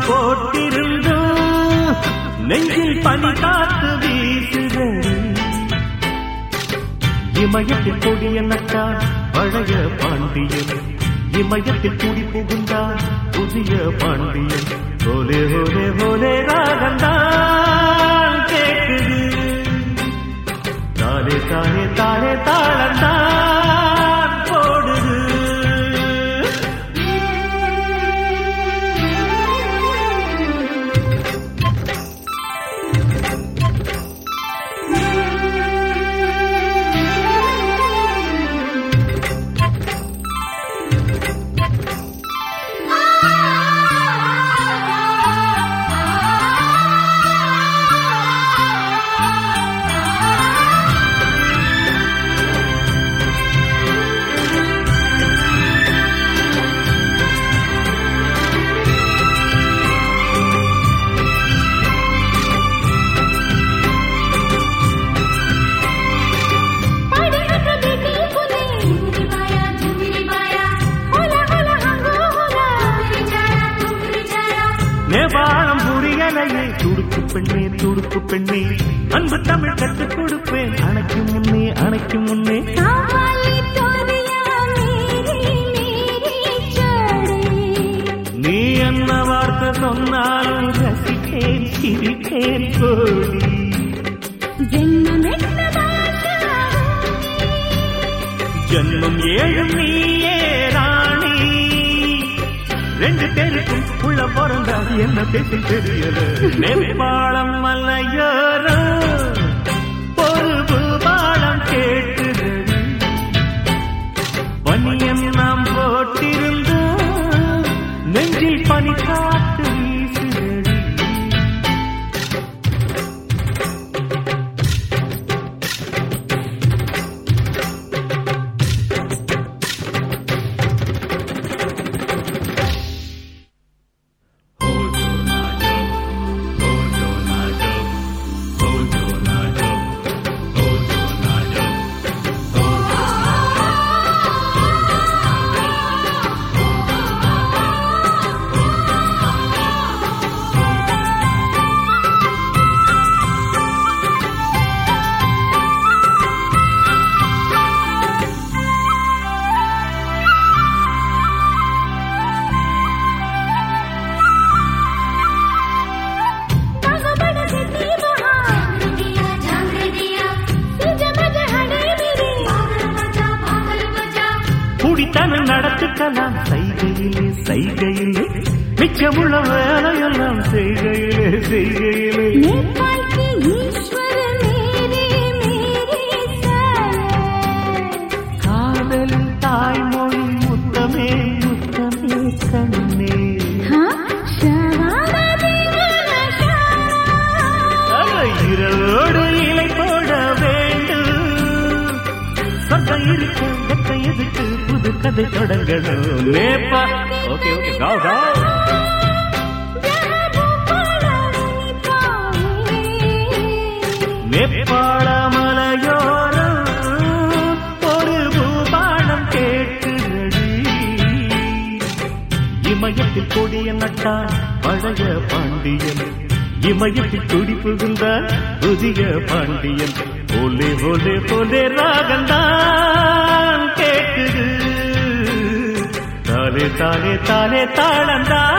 போட்டிருந்தும் நெஞ்சில் பனி காத்து வீசுகிறது இமயத்தில் கொடிய நட்டான் பழைய பாண்டியன் இமயத்தில் குடி புகுந்தான் புதிய பாண்டியன் ஓலே ஓலே ஓலே ராகந்தான் கேட்குது தானே தானே தானே தாளந்தான் போடுது படிகட்டு பிடி புலே झुमरी माया झुमरी माया होला होला हंगो होला तुमरी जाया तुमरी जाया நேபாளம் புரியலையே துடுக்கு பெண்ணே துடுக்கு பெண்ணே அன்பு தமிழ் கற்றுக் கொடுப்பேன் அணைக்கு முன்னே அணைக்கு முன்னே कावाली तोरिया मेरी मेरी चढ़े நீ என்ன வார்த்தை சொன்னாலும் ரசித்தேன் சிரித்தேன் கோடி जन्म भाषा ஜன்மம் ஏழும் நீயே ராணி ரெண்டு பேருக்கும் உள்ள பிறந்தாது என்ன பேசி தெரியல நேபாளம் மலையோரம் ஒரு பூபாலம் கேட்டுது பனியம் நாம் போட்டிருந்தோம் நெஞ்சில் பனி காத்து வீசுகிறது भगवान से दी बहार दिया जान दिया तुझे मजे हड़े मेरे पागल बजा पागल बजा குடித்தனம் நடத்துக்கலாம் சைகையிலே சைகையிலே மிச்சமுள்ள வேலையெல்லாம் செய்கையிலே செய்கையிலே नेपाल के ईश्वर मेरे मेरे सारे காதலின் தாய்மொழி முத்தமே முத்தமே கண்ணே हाँ शरारा दीवाना शरारा அட, இரவோடு இலை போட வேண்டும் சொர்க்கம் இருக்கு வெக்க எதுக்கு புது கதை தொடங்கணும் நேப்பா ஓகே ஓகே காவ் காவ் जहाँ भूपाला नहीं पाए நேபாள மலையோரம் ஒரு பூபாடம் கேட்குதடி இமயத்தில் கொடிய நட்டான் பழைய பாண்டியன் இமயத்தில் துடி புகுந்தான் புதிய பாண்டியன் ஓலே ஓலே ஓலே ராகந்தான் கேட்குது தாலே தாலே தாலே தாளந்தான்